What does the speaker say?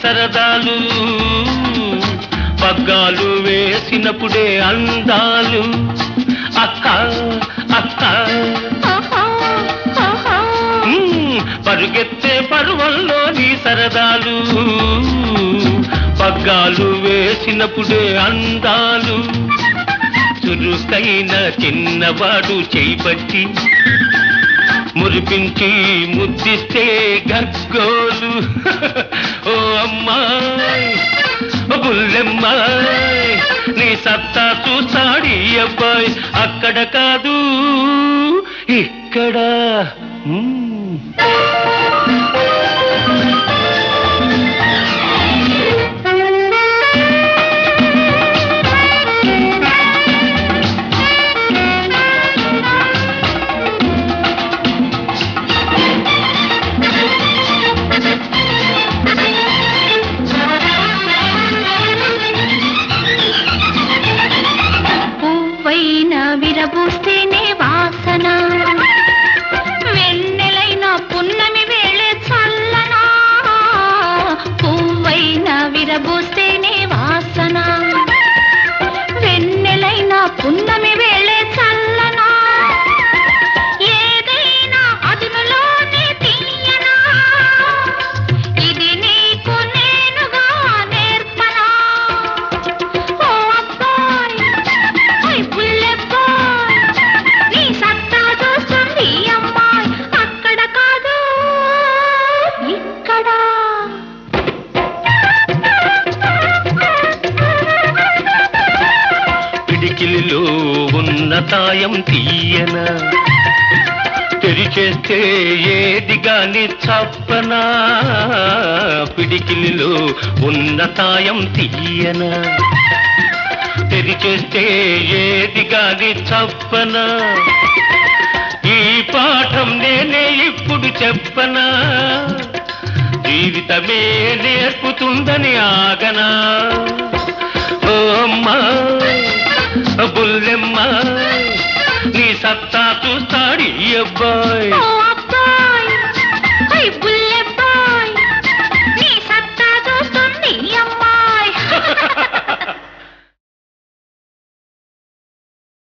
సరదాలు పగ్గాలు వేసినప్పుడే అందాలు అక్క అక్క ఆహా, ఆహా. మ్మ్, పరుగెత్తే పరువల్లో నీ సరదాలు పగ్గాలు వేసినప్పుడే అందాలు చురుకైన చిన్నవాడు చేపట్టి మురిపించి ముద్దిస్తే గగ్గోలు ఓ అమ్మాయి ఓ బుల్లెమ్మాయి నీ సత్తా చూస్తాడు ఈ అబ్బాయి అక్కడ కాదు ఇక్కడ మ్మ్. పువ్వైన విరబూస్తేనే వాసన వెన్నెలైన పున్నమి వేళే చల్లనా పువ్వైన విరబూస్తేనే వాసన వెన్నెలైన పున్నమి వేళే చల్లనా ఏదైనా అదునులోనే తీయనా ఇది నీకు నేనుగా నేర్పనా ఓ అబ్బాయ్ ఓయ్ బుల్లెబ్బాయ్ నీ సత్తా చూస్తుంది ఈ అమ్మాయ్ అక్కడ కాదు ఇక్కడ పిడికిలిలో ఉన్న తాయం తీయన తెరిచేస్తే ఏది గాని చప్పనా పిడికిలిలో ఉన్న తాయం తీయన తెరిచేస్తే ఏది గాని చప్పనా ఈ పాఠం నేనే ఇప్పుడు చెప్పనా జీవితమే నేర్పుతుందని ఆగనా ఓ అమ్మా బుల్లెమ్మ నీ సత్తా